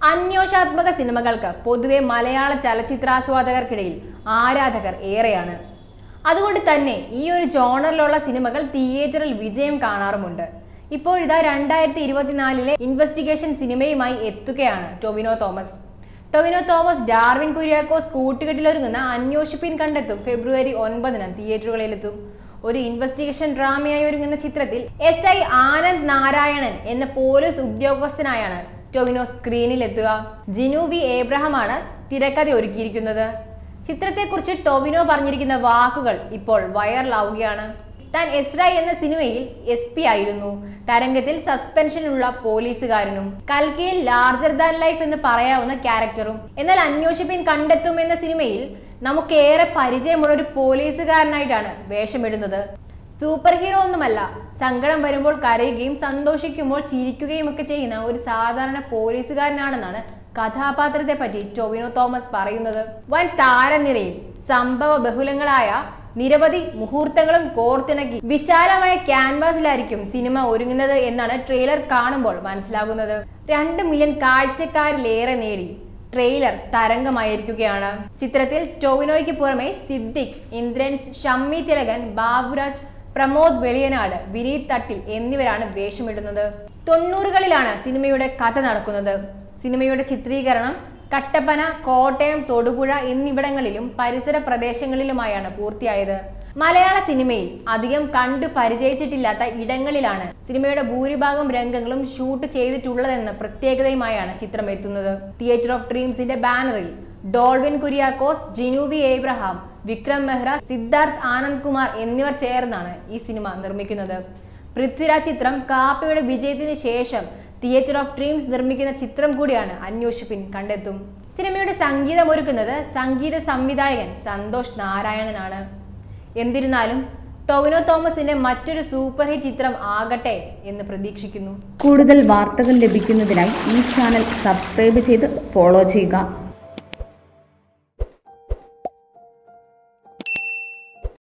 അന്വേഷാത്മക സിനിമകൾക്ക് പൊതുവെ മലയാള ചലച്ചിത്രാസ്വാദകർക്കിടയിൽ ആരാധകർ ഏറെയാണ് അതുകൊണ്ട് തന്നെ ഈ ഒരു ജോണറിലുള്ള സിനിമകൾ തിയേറ്ററിൽ വിജയം കാണാറുമുണ്ട് ഇപ്പോഴിതാ രണ്ടായിരത്തി ഇരുപത്തിനാലിലെ ഇൻവെസ്റ്റിഗേഷൻ സിനിമയുമായി എത്തുകയാണ് ടൊവിനോ തോമസ് ടൊവിനോ തോമസ് ഡാർവിൻ കുര്യാക്കോസ് കൂട്ടുകെട്ടിലൊരുങ്ങുന്ന അന്വേഷിപ്പിൻ കണ്ടെത്തും ഫെബ്രുവരി ഒൻപതിന് തിയേറ്ററുകളിലെത്തും ഒരു ഇൻവെസ്റ്റിഗേഷൻ ഡ്രാമയായി ഒരുങ്ങുന്ന ചിത്രത്തിൽ എസ് ഐ ആനന്ദ് നാരായണൻ എന്ന പോലീസ് ഉദ്യോഗസ്ഥനായാണ് ടൊവിനോ സ്ക്രീനിലെത്തുക ജിനു വി ഏബ്രഹാമാണ് തിരക്കഥ ഒരുക്കിയിരിക്കുന്നത് ചിത്രത്തെക്കുറിച്ച് ടൊവിനോ പറഞ്ഞിരിക്കുന്ന വാക്കുകൾ ഇപ്പോൾ വൈറലാവുകയാണ് താൻ എസ്ര എന്ന സിനിമയിൽ എസ് പി ആയിരുന്നു തരംഗത്തിൽ സസ്പെൻഷനുള്ള പോലീസുകാരനും കൽക്കിയിൽ ലാർജർ ദാൻ ലൈഫ് എന്ന് പറയാവുന്ന ക്യാരക്ടറും എന്നാൽ അന്വേഷിപ്പിൻ കണ്ടെത്തും എന്ന സിനിമയിൽ നമുക്കേറെ പരിചയമുള്ള ഒരു പോലീസുകാരനായിട്ടാണ് വേഷമിടുന്നത് സൂപ്പർ ഹീറോ ഒന്നുമല്ല സങ്കടം വരുമ്പോൾ കരയുകയും സന്തോഷിക്കുമ്പോൾ ചിരിക്കുകയും ഒക്കെ ചെയ്യുന്ന ഒരു സാധാരണ പോലീസുകാരനാണെന്നാണ് കഥാപാത്രത്തെ പറ്റി ടൊവിനോ തോമസ് പറയുന്നത് വൻ താരനിരയിൽ സംഭവ ബഹുലങ്ങളായ നിരവധി മുഹൂർത്തങ്ങളും കോർത്തിണക്കി വിശാലമായ ക്യാൻവാസിലായിരിക്കും സിനിമ ഒരുങ്ങുന്നത് എന്നാണ് ട്രെയിലർ കാണുമ്പോൾ മനസ്സിലാകുന്നത് രണ്ട് മില്യൺ കാഴ്ചക്കാരിലേറെ നേടി ട്രെയിലർ തരംഗമായിരിക്കുകയാണ് ചിത്രത്തിൽ ടൊവിനോയ്ക്ക് പുറമെ സിദ്ദിഖ് ഇന്ദ്രൻസ് ഷമ്മി തിലകൻ ബാബുരാജ് പ്രമോദ് വെളിയനാട് വിനീത് തട്ടിൽ എന്നിവരാണ് വേഷമിടുന്നത് തൊണ്ണൂറുകളിലാണ് സിനിമയുടെ കഥ നടക്കുന്നത് സിനിമയുടെ ചിത്രീകരണം കട്ടപ്പന കോട്ടയം തൊടുപുഴ എന്നിവിടങ്ങളിലും പരിസര പ്രദേശങ്ങളിലുമായാണ് പൂർത്തിയായത് മലയാള സിനിമയിൽ അധികം കണ്ടു പരിചയിച്ചിട്ടില്ലാത്ത ഇടങ്ങളിലാണ് സിനിമയുടെ ഭൂരിഭാഗം രംഗങ്ങളും ഷൂട്ട് ചെയ്തിട്ടുള്ളതെന്ന പ്രത്യേകതയുമായാണ് ചിത്രം എത്തുന്നത് തിയേറ്റർ ഓഫ് ഡ്രീംസിന്റെ ബാനറിൽ ഡോൾവിൻ കുര്യാക്കോസ് ജിനൂവി ഏബ്രഹാം വിക്രം മെഹ്റ സിദ്ധാർത്ഥ് ആനന്ദ് കുമാർ എന്നിവർ ചേർന്നാണ് ഈ സിനിമ നിർമ്മിക്കുന്നത് പൃഥ്വിരാജ് ചിത്രം കാപ്പയുടെ വിജയത്തിന് ശേഷം തിയേറ്റർ ഓഫ് ഡ്രീംസ് നിർമ്മിക്കുന്ന ചിത്രം കൂടിയാണ് അന്വേഷിപ്പിൻ കണ്ടെത്തും സിനിമയുടെ സംഗീതം ഒരുക്കുന്നത് സംഗീത സംവിധായകൻ സന്തോഷ് നാരായണനാണ് എന്നിരുന്നാലും ടൊവിനോ തോമസിന്റെ മറ്റൊരു സൂപ്പർ ഹിറ്റ് ചിത്രം ആകട്ടെ എന്ന് പ്രതീക്ഷിക്കുന്നു കൂടുതൽ വാർത്തകൾ ലഭിക്കുന്നതിനായി ഈ ചാനൽ സബ്സ്ക്രൈബ് ചെയ്ത് ഫോളോ ചെയ്യുക